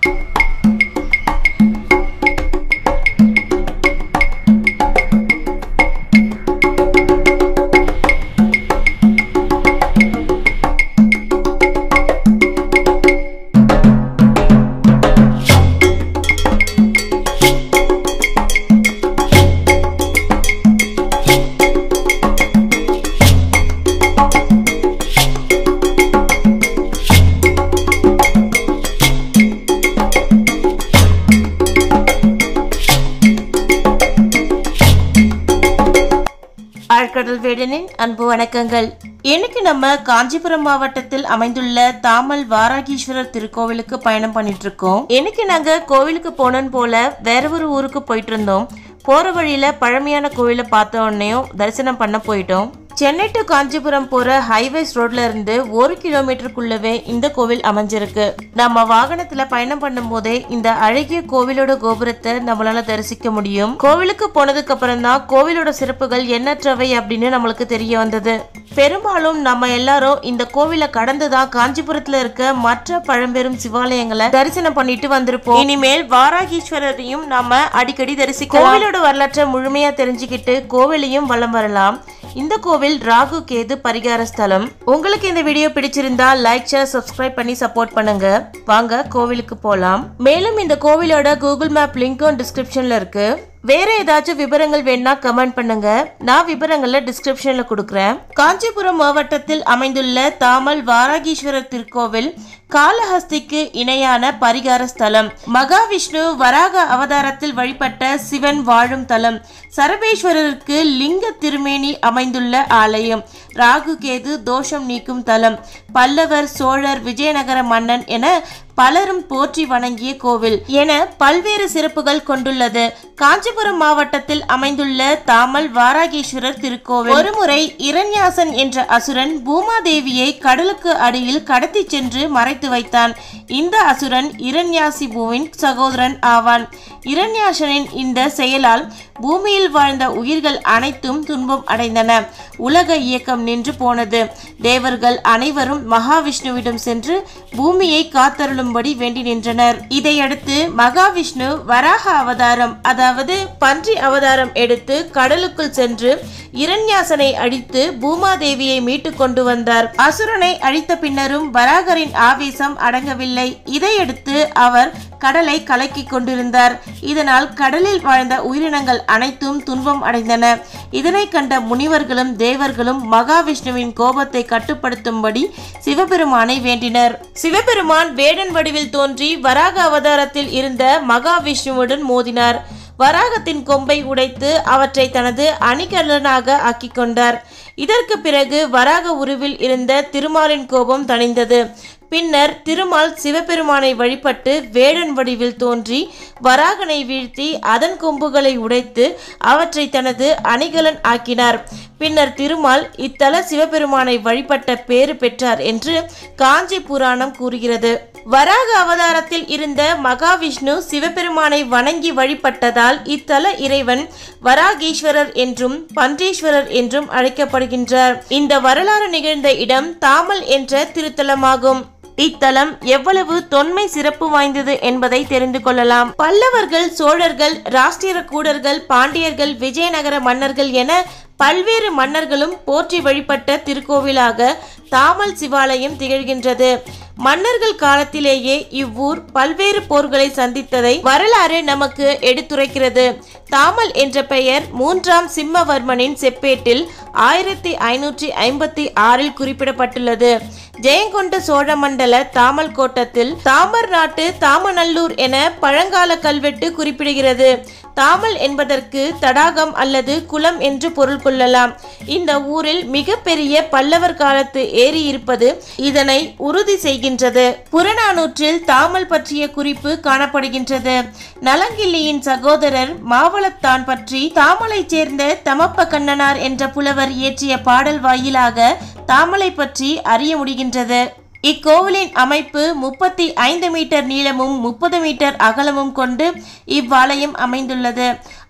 ஆழ்கடல் வேடனின் அன்பு வணக்கங்கள் இன்னைக்கு நம்ம காஞ்சிபுரம் மாவட்டத்தில் அமைந்துள்ள தாமல் வாராகீஸ்வரர் திருக்கோவிலுக்கு பயணம் பண்ணிட்டு இருக்கோம் இன்னைக்கு நாங்க கோவிலுக்கு போனோம் போல வேற ஒரு ஊருக்கு போயிட்டு இருந்தோம் போற வழியில பழமையான கோவிலை பார்த்த உடனேயும் தரிசனம் பண்ண போயிட்டோம் சென்னை டு காஞ்சிபுரம் போற ஹைவேஸ் ரோட்ல இருந்து ஒரு கிலோமீட்டருக்குள்ளவே இந்த கோவில் அமைஞ்சிருக்கு நம்ம வாகனத்துல பயணம் பண்ணும் போதே இந்த அழகிய கோவிலோட கோபுரத்தை நம்மளால தரிசிக்க முடியும் கோவிலுக்கு போனதுக்கு அப்புறம் தான் கோவிலோட சிறப்புகள் எண்ணற்றவை அப்படின்னு நம்மளுக்கு தெரிய வந்தது பெரும்பாலும் நம்ம எல்லாரும் இந்த கோவிலை கடந்து தான் காஞ்சிபுரத்துல இருக்க மற்ற பழம்பெரும் சிவாலயங்களை தரிசனம் பண்ணிட்டு வந்திருப்போம் இனிமேல் வாராகீஸ்வரரையும் நாம அடிக்கடி தரிசிக்கலாம் கோவிலோட வரலாற்றை முழுமையா தெரிஞ்சுக்கிட்டு கோவிலையும் வலம் வரலாம் இந்த கோவில் ராகு கேது பரிகார ஸ்தலம் உங்களுக்கு இந்த வீடியோ பிடிச்சிருந்தா லைக் ஷேர் சப்ஸ்கிரைப் பண்ணி சப்போர்ட் பண்ணுங்க வாங்க கோவிலுக்கு போலாம் மேலும் இந்த கோவிலோட கூகுள் மேப் லிங்க்கும் டிஸ்கிரிப்ஷன்ல இருக்கு வேற ஏதாச்சும் விவரங்கள் வேணா கமெண்ட் பண்ணுங்க நான் விவரங்களை டிஸ்கிரிப்ஷன்ல கொடுக்குறேன் காஞ்சிபுரம் மாவட்டத்தில் அமைந்துள்ள தாமல் வாராகீஸ்வரர் திருக்கோவில் காளஹஸ்திக்கு இணையான பரிகார ஸ்தலம் மகாவிஷ்ணு வராக அவதாரத்தில் வழிபட்ட சிவன் வாழும் தலம் சரபேஸ்வரருக்கு லிங்க திருமேனி அமைந்துள்ள ஆலயம் ராகு கேது தோஷம் நீக்கும் தலம் பல்லவர் சோழர் விஜயநகர மன்னன் என பலரும் போற்றி வணங்கிய கோவில் என பல்வேறு சிறப்புகள் கொண்டுள்ளது காஞ்சிபுரம் மாவட்டத்தில் அமைந்துள்ள தாமல் வாராகீஸ்வரர் திருக்கோவில் ஒருமுறை இரண்யாசன் என்ற அசுரன் பூமாதேவியை கடலுக்கு அடியில் கடத்தி சென்று மறைத்து வைத்தான் இந்த அசுரன் இரண்யாசிபுவின் சகோதரன் ஆவான் இரண்யாசனின் இந்த செயலால் பூமியில் வாழ்ந்த உயிர்கள் அனைத்தும் துன்பம் அடைந்தன உலக இயக்கம் நின்று போனது தேவர்கள் அனைவரும் மகாவிஷ்ணுவிடம் சென்று பூமியை காத்தருளும்படி வேண்டி நின்றனர் இதையடுத்து மகாவிஷ்ணு வராக அவதாரம் அதாவது பன்றி அவதாரம் எடுத்து கடலுக்குள் சென்று இரண்யாசனை அழித்து பூமாதேவியை மீட்டு கொண்டு வந்தார் அசுரனை அழித்த பின்னரும் வராகரின் ஆவேசம் அடங்கவில்லை இதையடுத்து அவர் கடலை கலக்கிக் கொண்டிருந்தார் இதனால் கடலில் வாழ்ந்த உயிரினங்கள் அனைத்தும் துன்பம் அடைந்தன இதனை கண்ட முனிவர்களும் தேவர்களும் மகாவிஷ்ணுவின் கோபத்தை கட்டுப்படுத்தும்படி சிவபெருமானை வேண்டினர் சிவபெருமான் வேடன் வடிவில் தோன்றி வராக அவதாரத்தில் இருந்த மகாவிஷ்ணுவுடன் மோதினார் வராகத்தின் கொம்பை உடைத்து அவற்றை தனது அணிகலனாக ஆக்கிக் கொண்டார் இதற்கு பிறகு வராக உருவில் இருந்த திருமாலின் கோபம் தணிந்தது பின்னர் திருமால் சிவபெருமானை வழிபட்டு வேடன் வடிவில் தோன்றி வராகனை வீழ்த்தி அதன் கொம்புகளை உடைத்து அவற்றை தனது அணிகலன் ஆக்கினார் பின்னர் திருமால் இத்தல சிவபெருமானை வழிபட்ட பேறு பெற்றார் என்று காஞ்சி புராணம் கூறுகிறது வராக அவதாரத்தில் இருந்த மகாவிஷ்ணு சிவபெருமானை வணங்கி வழிபட்டதால் இத்தல இறைவன் வராகீஸ்வரர் என்றும் பன்றீஸ்வரர் என்றும் அழைக்கப்படுகின்றார் இந்த வரலாறு நிகழ்ந்த இடம் தாமல் என்ற திருத்தலமாகும் இத்தலம் எவ்வளவு தொன்மை சிறப்பு வாய்ந்தது என்பதை தெரிந்து கொள்ளலாம் பல்லவர்கள் சோழர்கள் ராஷ்டிர கூடர்கள் பாண்டியர்கள் விஜயநகர மன்னர்கள் என பல்வேறு மன்னர்களும் போற்றி வழிபட்ட திருக்கோவிலாக தாமல் சிவாலயம் திகழ்கின்றது மன்னர்கள் காலத்திலேயே இவ்வூர் பல்வேறு போர்களை சந்தித்ததை வரலாறு நமக்கு எடுத்துரைக்கிறது தாமல் என்ற பெயர் மூன்றாம் சிம்மவர்மனின் செப்பேட்டில் ஆயிரத்தி ஐநூற்றி ஐம்பத்தி ஆறில் குறிப்பிடப்பட்டுள்ளது ஜெயங்கொண்ட சோழமண்டல தாமல் கோட்டத்தில் தாமர் நாட்டு தாமநல்லூர் என பழங்கால கல்வெட்டு குறிப்பிடுகிறது தாமல் என்பதற்கு தடாகம் அல்லது குளம் என்று பொருள் கொள்ளலாம் இந்த ஊரில் மிகப்பெரிய பல்லவர் காலத்து ஏரி இருப்பது இதனை உறுதி செய்கின்றது புறநானூற்றில் தாமல் பற்றிய குறிப்பு காணப்படுகின்றது நலங்கிள்ளியின் சகோதரர் மாவளத்தான் பற்றி தாமலைச் சேர்ந்த தமப்ப கண்ணனார் என்ற புலவர் இயற்றிய பாடல் வாயிலாக தாமலை பற்றி அறிய முடிகின்றது இக்கோவிலின் அமைப்பு முப்பத்தி ஐந்து மீட்டர் நீளமும் முப்பது மீட்டர் அகலமும் கொண்டு இவ்வாலயம் அமைந்துள்ளது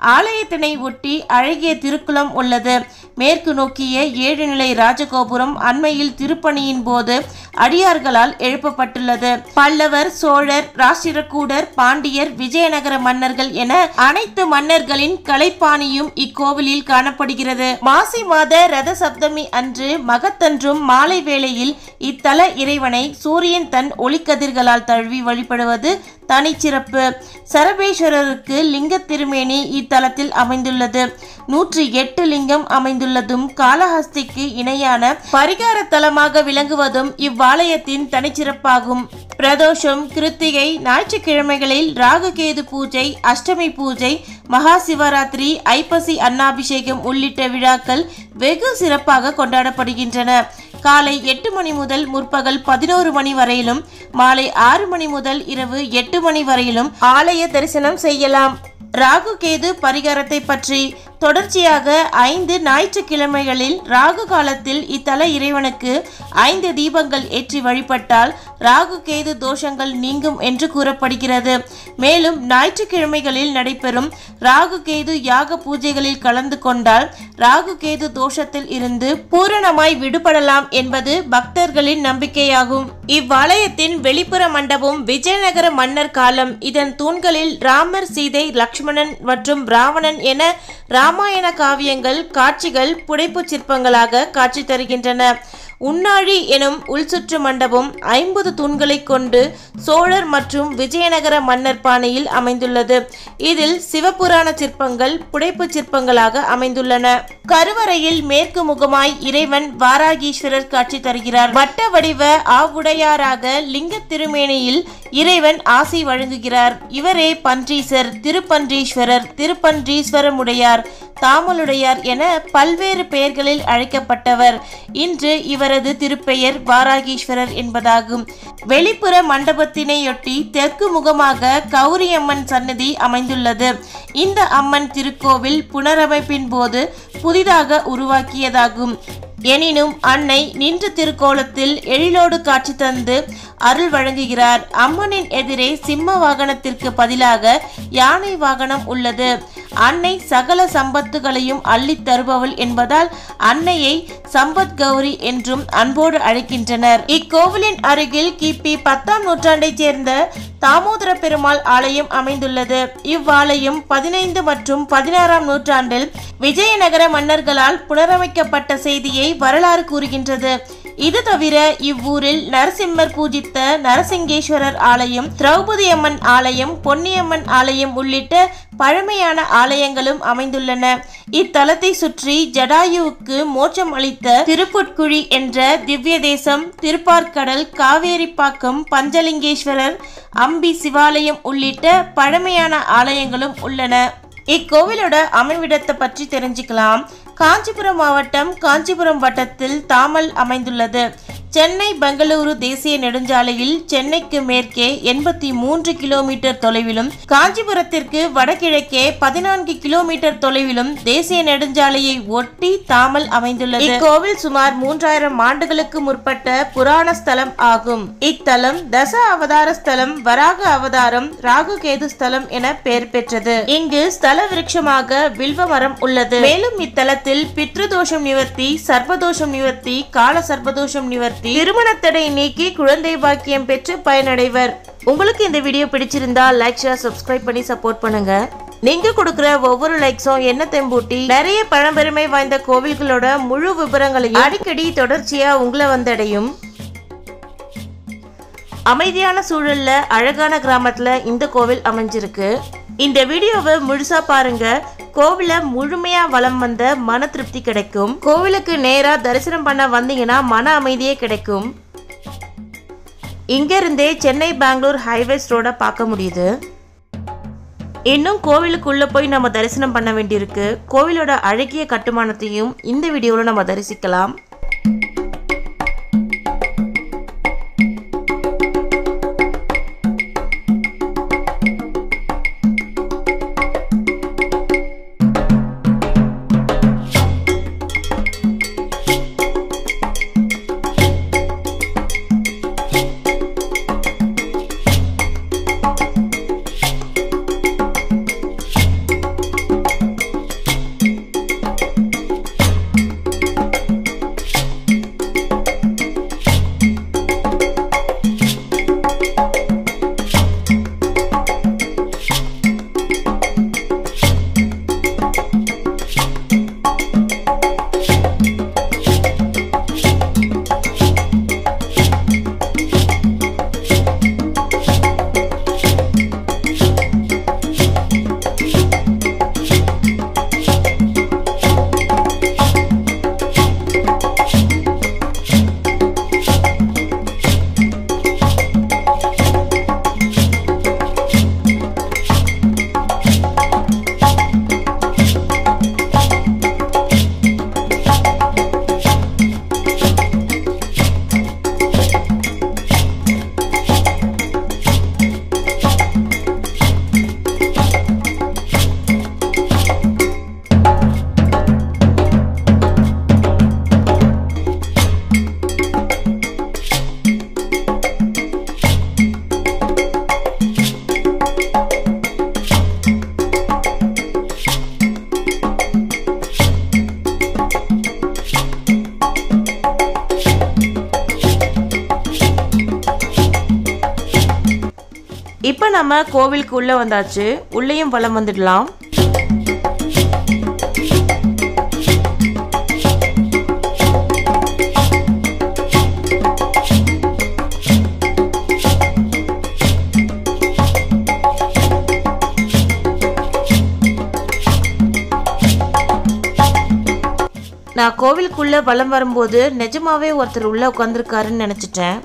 ஆலயத்தினை ஒட்டி அழகிய திருக்குளம் உள்ளது மேற்கு நோக்கிய ஏழு நிலை ராஜகோபுரம் அண்மையில் திருப்பணியின் போது அடியார்களால் எழுப்பப்பட்டுள்ளது பல்லவர் சோழர் ராஷ்டிரகூடர் பாண்டியர் விஜயநகர மன்னர்கள் என அனைத்து மன்னர்களின் கலைப்பாணியும் இக்கோவிலில் காணப்படுகிறது மாசி மாத ரத சப்தமி அன்று மகத்தன்றும் மாலை வேளையில் இத்தல இறைவனை சூரியன் தன் ஒளிக்கதிர்களால் தழுவி வழிபடுவது தனிச்சிறப்பு சரபேஸ்வரருக்கு லிங்க திருமேனி இத்தலத்தில் அமைந்துள்ளது நூற்றி எட்டு லிங்கம் அமைந்துள்ளதும் காளஹஸ்திக்கு இணையான பரிகார தலமாக விளங்குவதும் இவ்வாலயத்தின் தனிச்சிறப்பாகும் பிரதோஷம் கிருத்திகை ஞாயிற்றுக்கிழமைகளில் ராகுகேது பூஜை அஷ்டமி பூஜை மகா சிவராத்திரி ஐப்பசி அன்னாபிஷேகம் உள்ளிட்ட விழாக்கள் வெகு சிறப்பாக கொண்டாடப்படுகின்றன காலை எட்டு மணி முதல் முற்பகல் பதினோரு மணி வரையிலும் மாலை ஆறு மணி முதல் இரவு எட்டு மணி வரையிலும் ஆலய தரிசனம் செய்யலாம் ராகு கேது பரிகாரத்தை பற்றி தொடர்ச்சியாக ஐந்து ஞாயிற்றுக்கிழமைகளில் ராகு காலத்தில் இத்தல இறைவனுக்கு ஐந்து தீபங்கள் ஏற்றி வழிபட்டால் ராகு கேது தோஷங்கள் நீங்கும் என்று கூறப்படுகிறது மேலும் ஞாயிற்றுக்கிழமைகளில் நடைபெறும் ராகு கேது யாக பூஜைகளில் கலந்து கொண்டால் ராகு கேது தோஷத்தில் இருந்து பூரணமாய் விடுபடலாம் என்பது பக்தர்களின் நம்பிக்கையாகும் இவ்வாலயத்தின் வெளிப்புற மண்டபம் விஜயநகர மன்னர் காலம் இதன் தூண்களில் ராமர் சீதை லக்ஷ்மணன் மற்றும் ராவணன் என ராமாயண காவியங்கள் காட்சிகள் புடைப்புச் சிற்பங்களாக காட்சி தருகின்றன உன்னாழி எனும் உள்சுற்று மண்டபம் ஐம்பது தூண்களை கொண்டு சோழர் மற்றும் விஜயநகர மன்னர் பாணியில் அமைந்துள்ளது இதில் சிவபுராண சிற்பங்கள் புடைப்புச் சிற்பங்களாக அமைந்துள்ளன கருவறையில் மேற்கு முகமாய் இறைவன் வாராகீஸ்வரர் காட்சி தருகிறார் வட்ட வடிவ ஆவுடையாராக லிங்க திருமேனியில் இறைவன் ஆசி வழங்குகிறார் இவரே பன்றீசர் திருப்பன்றீஸ்வரர் திருப்பன்றீஸ்வரமுடையார் தாமலுடையார் என பல்வேறு பெயர்களில் அழைக்கப்பட்டவர் இன்று இவரது திருப்பெயர் வாராகீஸ்வரர் என்பதாகும் வெளிப்புற மண்டபத்தினையொட்டி தெற்கு முகமாக கௌரியம்மன் சன்னதி அமைந்துள்ளது இந்த அம்மன் திருக்கோவில் புனரமைப்பின் போது புதிதாக உருவாக்கியதாகும் எனினும் அன்னை நின்ற திருக்கோலத்தில் எழிலோடு காட்சி தந்து அருள் வழங்குகிறார் அம்மனின் எதிரே சிம்ம வாகனத்திற்கு பதிலாக யானை வாகனம் உள்ளது அன்னை சகல சம்பத்துகளையும் அள்ளித் தருபவள் என்பதால் அன்னையை சம்பத் கௌரி என்றும் அன்போடு அழைக்கின்றனர் இக்கோவிலின் அருகில் கிபி பத்தாம் நூற்றாண்டைச் சேர்ந்த தாமோதர பெருமாள் ஆலயம் அமைந்துள்ளது இவ்வாலயம் பதினைந்து மற்றும் பதினாறாம் நூற்றாண்டில் விஜயநகர மன்னர்களால் புனரமைக்கப்பட்ட செய்தியை வரலாறு கூறுகின்றது இது தவிர இவ்வூரில் நரசிம்மர் பூஜித்த நரசிங்கேஸ்வரர் ஆலயம் திரௌபதி அம்மன் ஆலயம் பொன்னியம்மன் ஆலயம் உள்ளிட்ட பழமையான ஆலயங்களும் அமைந்துள்ளன இத்தலத்தை சுற்றி ஜடாயுவுக்கு மோட்சம் அளித்த திருப்புட்குழி என்ற திவ்ய தேசம் திருப்பார்கடல் காவேரிப்பாக்கம் பஞ்சலிங்கேஸ்வரர் அம்பி சிவாலயம் உள்ளிட்ட பழமையான ஆலயங்களும் உள்ளன இக்கோவிலோட அமைவிடத்தை பற்றி தெரிஞ்சுக்கலாம் காஞ்சிபுரம் மாவட்டம் காஞ்சிபுரம் வட்டத்தில் தாமல் அமைந்துள்ளது சென்னை பெங்களூரு தேசிய நெடுஞ்சாலையில் சென்னைக்கு மேற்கே எண்பத்தி மூன்று கிலோமீட்டர் தொலைவிலும் காஞ்சிபுரத்திற்கு வடகிழக்கே பதினான்கு கிலோமீட்டர் தொலைவிலும் தேசிய நெடுஞ்சாலையை ஒட்டி தாமல் அமைந்துள்ளது இக்கோவில் சுமார் மூன்றாயிரம் ஆண்டுகளுக்கு முற்பட்ட புராண ஸ்தலம் ஆகும் இத்தலம் தச அவதார ஸ்தலம் வராக அவதாரம் ராகு கேது ஸ்தலம் என பெயர் பெற்றது இங்கு ஸ்தல விருட்சமாக வில்வ மரம் உள்ளது மேலும் இத்தலத்தில் பித்ருதோஷம் நிவர்த்தி சர்வதோஷம் நிவர்த்தி கால சர்வதோஷம் நிவர்த்தி திருமணத்தடை நீக்கி குழந்தை பாக்கியம் பெற்று பயனடைவர் உங்களுக்கு இந்த வீடியோ பிடிச்சிருந்தா லைக் ஷேர் சப்ஸ்கிரைப் பண்ணி சப்போர்ட் பண்ணுங்க நீங்க கொடுக்குற ஒவ்வொரு லைக்ஸும் என்ன தெம்பூட்டி நிறைய பழம்பெருமை வாய்ந்த கோவில்களோட முழு விவரங்களையும் அடிக்கடி தொடர்ச்சியா உங்களை வந்தடையும் அமைதியான சூழல்ல அழகான கிராமத்துல இந்த கோவில் அமைஞ்சிருக்கு இந்த வீடியோவை முழுசா பாருங்க கோவில முழுமையா வலம் வந்த மன திருப்தி கிடைக்கும் கோவிலுக்கு நேரா தரிசனம் பண்ண வந்தீங்கன்னா மன அமைதியே கிடைக்கும் இங்க இருந்தே சென்னை பெங்களூர் ஹைவேஸ் ரோட பார்க்க முடியுது இன்னும் கோவிலுக்குள்ள போய் நம்ம தரிசனம் பண்ண வேண்டியிருக்கு கோவிலோட அழகிய கட்டுமானத்தையும் இந்த வீடியோவில் நம்ம தரிசிக்கலாம் இப்போ நம்ம கோவிலுக்கு உள்ள வந்தாச்சு உள்ளேயும் வலம் வந்துடலாம் நான் கோவிலுக்குள்ள வலம் வரும்போது நிஜமாவே ஒருத்தர் உள்ள உட்காந்துருக்காருன்னு நினைச்சிட்டேன்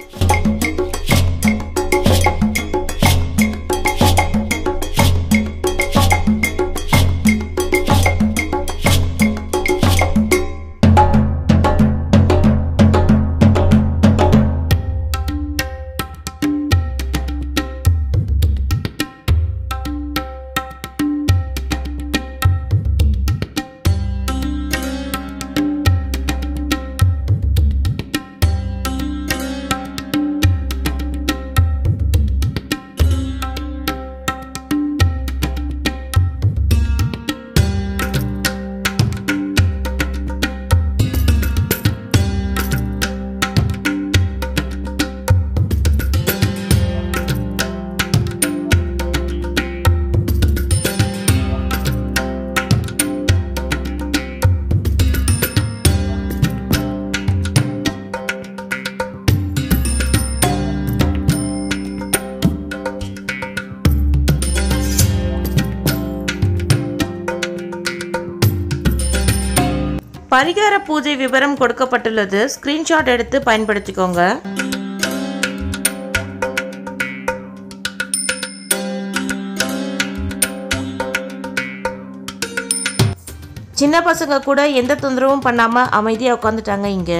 பரிகார பூஜை விவரம் கொடுக்கப்பட்டுள்ளது ஸ்கிரீன்ஷாட் எடுத்து பயன்படுத்திக்கோங்க சின்ன பசங்க கூட எந்த தொந்தரவும் பண்ணாம அமைதியா உட்காந்துட்டாங்க இங்க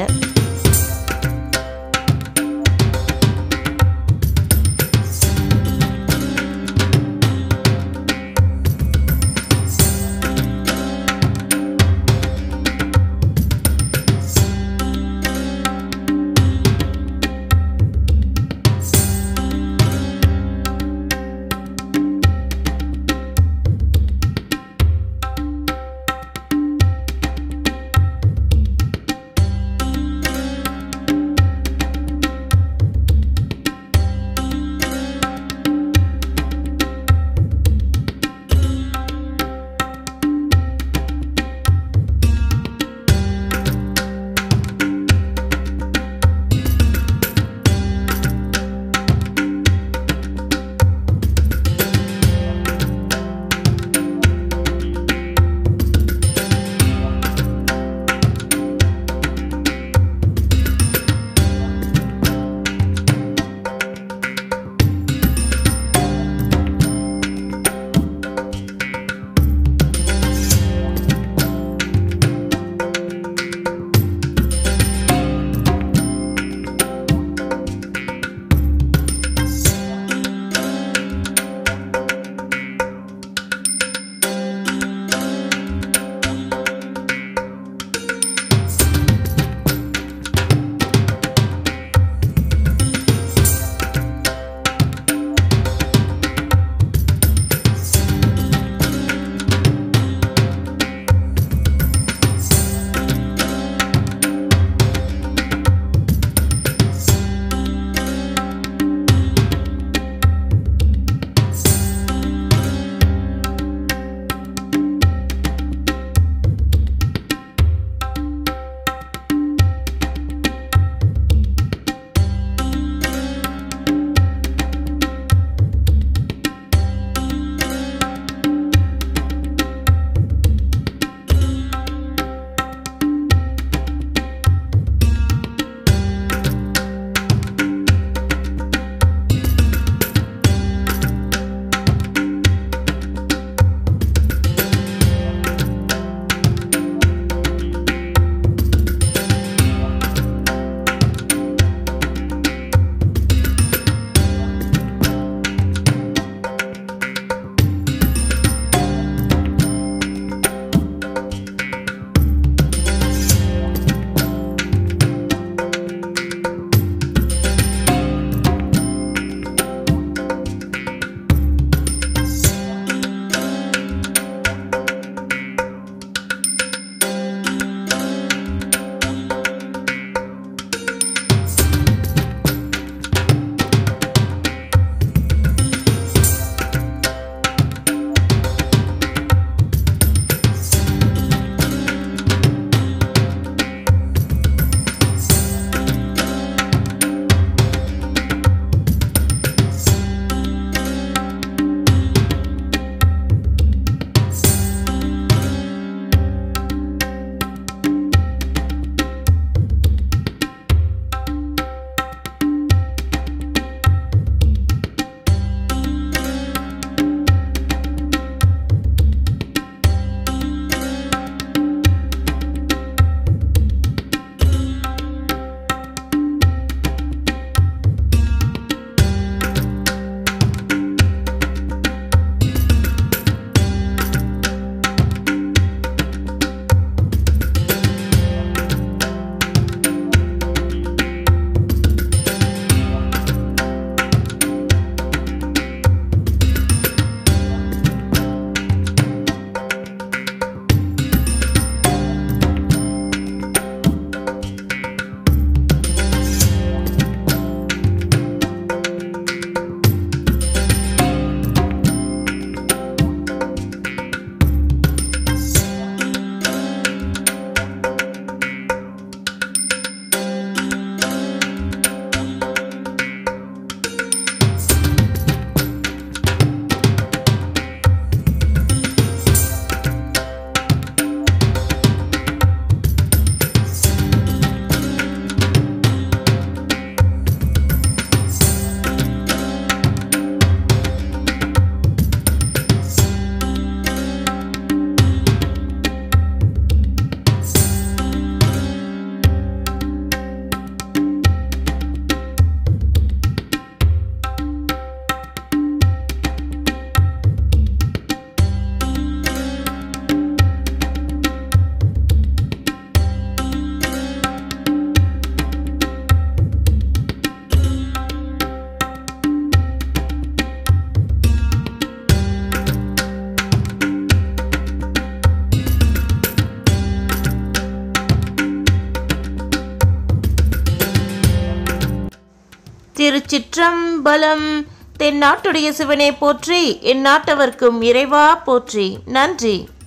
திருச்சிற்றம்பலம் தென்னாட்டுடைய சிவனே போற்றி என் நாட்டவர்க்கும் இறைவா போற்றி நன்றி